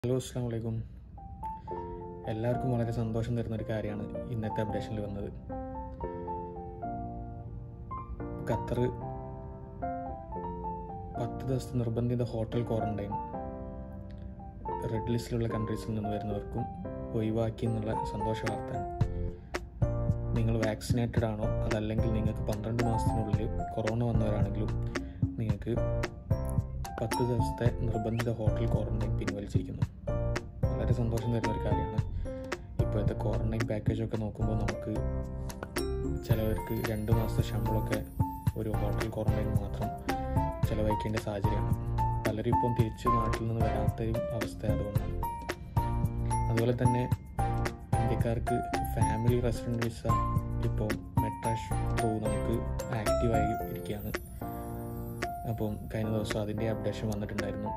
hello അസ്സാം വലൈക്കും എല്ലാവർക്കും വളരെ സന്തോഷം തരുന്ന ഒരു കാര്യമാണ് ഇന്നത്തെ അപ്ഡേഷനിൽ വന്നത് ഖത്തർ പത്ത് ദിവസത്തെ നിർബന്ധിത ഹോട്ടൽ ക്വാറന്റൈൻ റെഡ് ലിസ്റ്റിലുള്ള കൺട്രീസിൽ നിന്ന് വരുന്നവർക്കും ഒഴിവാക്കി എന്നുള്ള സന്തോഷ വാർത്തയാണ് നിങ്ങൾ വാക്സിനേറ്റഡ് ആണോ അതല്ലെങ്കിൽ നിങ്ങൾക്ക് പന്ത്രണ്ട് മാസത്തിനുള്ളിൽ കൊറോണ വന്നവരാണെങ്കിലും നിങ്ങൾക്ക് പത്ത് ദിവസത്തെ നിർബന്ധിത ഹോട്ടൽ ക്വാറന്റൈൻ പിൻവലിച്ചിരിക്കുന്നു വളരെ സന്തോഷം തരുന്ന ഒരു കാര്യമാണ് ഇപ്പോഴത്തെ ക്വാറന്റൈൻ പാക്കേജൊക്കെ നോക്കുമ്പോൾ നമുക്ക് ചിലവർക്ക് രണ്ട് മാസത്തെ ശമ്പളമൊക്കെ ഒരു ഹോട്ടൽ ക്വാറന്റൈൻ മാത്രം ചിലവഴിക്കേണ്ട സാഹചര്യമാണ് പലരും ഇപ്പം തിരിച്ച് നാട്ടിൽ നിന്ന് വരാത്തൊരു അവസ്ഥ അതുകൊണ്ടാണ് അതുപോലെ തന്നെ ഇന്ത്യക്കാർക്ക് ഫാമിലി റെസിഡൻറ്റ് വിസ ഇപ്പോൾ മെട്രാഷ് ത്രൂ നമുക്ക് ആക്റ്റീവായി ഇരിക്കുകയാണ് അപ്പം കഴിഞ്ഞ ദിവസം അതിൻ്റെ അപ്ഡേഷൻ വന്നിട്ടുണ്ടായിരുന്നു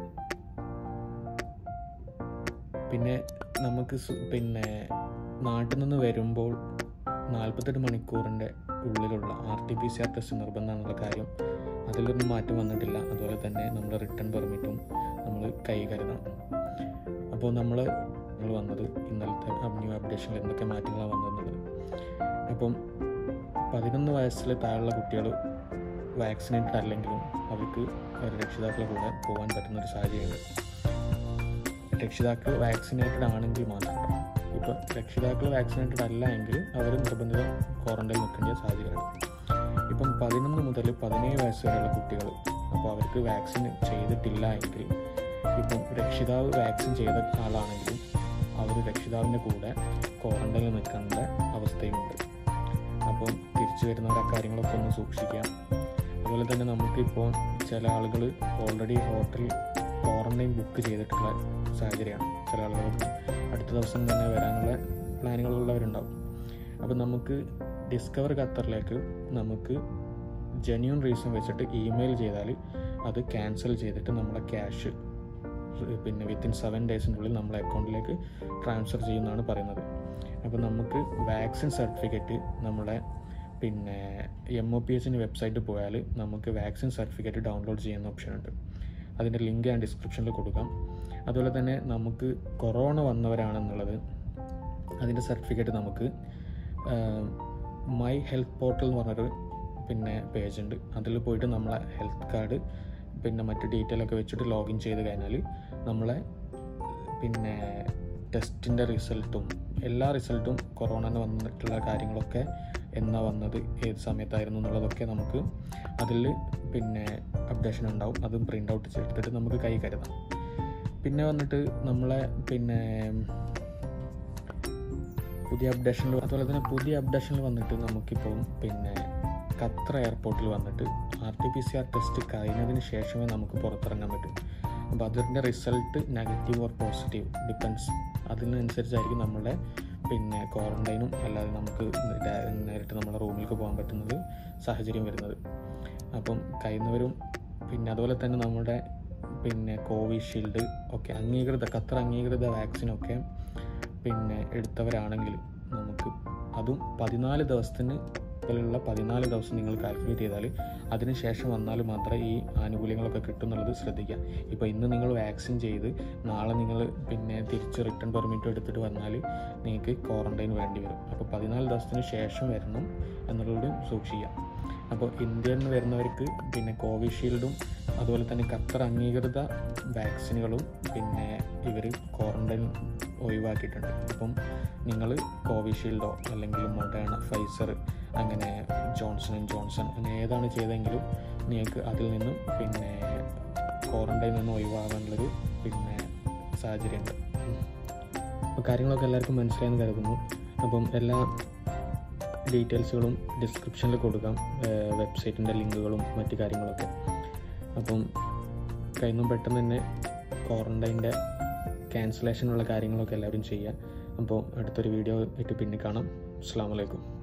പിന്നെ നമുക്ക് സു- പിന്നെ നാട്ടിൽ നിന്ന് വരുമ്പോൾ നാൽപ്പത്തെട്ട് മണിക്കൂറിൻ്റെ ഉള്ളിലുള്ള R T P C R test നിർബന്ധമാണെന്നുള്ള കാര്യം അതിലൊന്നും മാറ്റം വന്നിട്ടില്ല അതുപോലെ തന്നെ നമ്മൾ റിട്ടേൺ പെർമിറ്റും നമ്മൾ കൈ കരുതണം അപ്പോൾ നമ്മൾ നമ്മൾ വന്നത് ഇന്നലത്തെ ന്യൂ അപ്ഡേഷനിൽ എന്തൊക്കെ മാറ്റങ്ങളാണ് വന്നതെന്നുള്ളത് അപ്പം പതിനൊന്ന് വയസ്സിൽ താഴെയുള്ള കുട്ടികൾ വാക്സിനേറ്റഡ് അല്ലെങ്കിലും അവർക്ക് അവരുടെ രക്ഷിതാക്കളെ കൂടെ പോകാൻ പറ്റുന്ന ഒരു സാഹചര്യമുണ്ട് രക്ഷിതാക്കൾ വാക്സിനേറ്റഡ് ആണെങ്കിൽ മാത്രം ഇപ്പോൾ രക്ഷിതാക്കൾ വാക്സിനേറ്റഡ് അല്ല എങ്കിൽ അവർ നിർബന്ധിത ക്വാറന്റൈൻ നിൽക്കേണ്ട സാഹചര്യമാണ് ഇപ്പം പതിനൊന്ന് മുതൽ പതിനേഴ് വയസ്സ് വരെയുള്ള കുട്ടികൾ അപ്പോൾ അവർക്ക് വാക്സിൻ ചെയ്തിട്ടില്ല എങ്കിൽ ഇപ്പം രക്ഷിതാവ് വാക്സിൻ ചെയ്ത ആളാണെങ്കിലും അവർ രക്ഷിതാവിൻ്റെ കൂടെ ക്വാറന്റൈനിൽ നിൽക്കേണ്ട അവസ്ഥയുമുണ്ട് അപ്പം തിരിച്ചു വരുന്നവർ ആ കാര്യങ്ങളൊക്കെ ഒന്ന് സൂക്ഷിക്കാം അതുപോലെ തന്നെ നമുക്കിപ്പോൾ ചില ആളുകൾ ഓൾറെഡി ഹോട്ടൽ ക്വാറന്റൈൻ ബുക്ക് ചെയ്തിട്ടുള്ള സാഹചര്യമാണ് ചില ആളുകൾക്ക് അടുത്ത ദിവസം തന്നെ വരാനുള്ള പ്ലാനുകളുള്ളവരുണ്ടാവും അപ്പോൾ നമുക്ക് ഡിസ്കവർ ഖത്തറിലേക്ക് നമുക്ക് ജെന്യൂൺ റീസൺ വെച്ചിട്ട് ഇമെയിൽ ചെയ്താൽ അത് ക്യാൻസൽ ചെയ്തിട്ട് നമ്മളെ ക്യാഷ് പിന്നെ വിത്തിൻ സെവൻ ഡേയ്സിനുള്ളിൽ നമ്മളെ അക്കൗണ്ടിലേക്ക് ട്രാൻസ്ഫർ ചെയ്യുമെന്നാണ് പറയുന്നത് അപ്പോൾ നമുക്ക് വാക്സിൻ സർട്ടിഫിക്കറ്റ് നമ്മളെ പിന്നെ എം ഒ പി എച്ചിൻ്റെ വെബ്സൈറ്റിൽ പോയാൽ നമുക്ക് വാക്സിൻ സർട്ടിഫിക്കറ്റ് ഡൗൺലോഡ് ചെയ്യുന്ന ഓപ്ഷൻ ഉണ്ട് അതിൻ്റെ ലിങ്ക് ഞാൻ ഡിസ്ക്രിപ്ഷനിൽ കൊടുക്കാം അതുപോലെ തന്നെ നമുക്ക് കൊറോണ വന്നവരാണെന്നുള്ളത് അതിൻ്റെ സർട്ടിഫിക്കറ്റ് നമുക്ക് മൈ ഹെൽത്ത് പോർട്ടൽ എന്ന് പറഞ്ഞൊരു പിന്നെ പേജ് ഉണ്ട് അതിൽ പോയിട്ട് നമ്മളെ ഹെൽത്ത് കാർഡ് പിന്നെ മറ്റ് ഡീറ്റെയിൽ ഒക്കെ വെച്ചിട്ട് ലോഗിൻ ചെയ്ത് കഴിഞ്ഞാൽ നമ്മളെ പിന്നെ ടെസ്റ്റിൻ്റെ റിസൾട്ടും എല്ലാ റിസൾട്ടും കൊറോണന് വന്നിട്ടുള്ള കാര്യങ്ങളൊക്കെ എന്നാ വന്നത് ഏത് സമയത്തായിരുന്നു എന്നുള്ളതൊക്കെ നമുക്ക് അതിൽ പിന്നെ അപ്ഡേഷൻ ഉണ്ടാവും അതും പ്രിൻ്റ് ഔട്ട് ചെയ്തിട്ട് നമുക്ക് കൈ കരുതാം പിന്നെ വന്നിട്ട് നമ്മളെ പിന്നെ പുതിയ അപ്ഡേഷനിൽ അതുപോലെ തന്നെ പുതിയ അപ്ഡേഷനിൽ വന്നിട്ട് നമുക്കിപ്പോൾ പിന്നെ ഖത്തർ എയർപോർട്ടിൽ വന്നിട്ട് R T P C R test കഴിഞ്ഞതിന് ശേഷമേ നമുക്ക് പുറത്തിറങ്ങാൻ പറ്റൂ അപ്പോൾ അതിൻ്റെ result negative or positive depends അതിനനുസരിച്ചായിരിക്കും നമ്മളുടെ പിന്നെ ക്വാറന്റൈനും അല്ലാതെ നമുക്ക് ഡയ- നേരിട്ട് നമ്മുടെ റൂമിലേക്ക് പോകാൻ പറ്റുന്നത് സാഹചര്യം വരുന്നത് അപ്പം കഴിയുന്നവരും പിന്നെ അതുപോലെ തന്നെ നമ്മുടെ പിന്നെ കോവിഷീൽഡ് ഒക്കെ അംഗീകൃത ഖത്തർ അംഗീകൃത വാക്സിനൊക്കെ പിന്നെ എടുത്തവരാണെങ്കിൽ നമുക്ക് അതും പതിനാല് ദിവസത്തിന് ുള്ള പതിനാല് ദിവസം നിങ്ങൾ കാൽക്കുലേറ്റ് ചെയ്താൽ അതിനുശേഷം വന്നാൽ മാത്രമേ ഈ ആനുകൂല്യങ്ങളൊക്കെ കിട്ടും എന്നുള്ളത് ശ്രദ്ധിക്കുക ഇപ്പോൾ ഇന്ന് നിങ്ങൾ വാക്സിൻ ചെയ്ത് നാളെ നിങ്ങൾ പിന്നെ തിരിച്ച് റിട്ടേൺ പെർമിറ്റ് എടുത്തിട്ട് വന്നാൽ നിങ്ങൾക്ക് ക്വാറന്റൈൻ വേണ്ടി വരും അപ്പോൾ പതിനാല് ദിവസത്തിന് ശേഷം വരണം എന്നുള്ളത് സൂക്ഷിക്കുക അപ്പോൾ ഇന്ത്യയിൽ നിന്ന് വരുന്നവർക്ക് പിന്നെ കോവിഷീൽഡും അതുപോലെ തന്നെ ഖത്തർ അംഗീകൃത വാക്സിനുകളും പിന്നെ ഇവർ ക്വാറന്റൈൻ ഒഴിവാക്കിയിട്ടുണ്ട് അപ്പം നിങ്ങൾ കോവിഷീൽഡോ അല്ലെങ്കിൽ മൊഡേണ ഫൈസർ അങ്ങനെ ജോൺസൺ ആൻഡ് ജോൺസൺ അങ്ങനെ ഏതാണ് ചെയ്തെങ്കിലും നിങ്ങൾക്ക് അതിൽ നിന്നും പിന്നെ ക്വാറന്റൈനിൽ നിന്ന് ഒഴിവാകാനുള്ളൊരു പിന്നെ സാഹചര്യമുണ്ട് അപ്പോൾ കാര്യങ്ങളൊക്കെ എല്ലാവർക്കും മനസ്സിലായെന്ന് കരുതുന്നു അപ്പം എല്ലാ ഡീറ്റെയിൽസുകളും ഡിസ്ക്രിപ്ഷനിൽ കൊടുക്കാം വെബ്സൈറ്റിൻ്റെ ലിങ്കുകളും മറ്റു കാര്യങ്ങളൊക്കെ അപ്പം കഴിയുമ്പോൾ പെട്ടെന്ന് തന്നെ ക്വാറന്റൈൻ്റെ ക്യാൻസലേഷനുള്ള കാര്യങ്ങളൊക്കെ എല്ലാവരും ചെയ്യുക അപ്പോൾ അടുത്തൊരു വീഡിയോ ആയിട്ട് പിന്നെ കാണാം അസ്സാം വലൈക്കും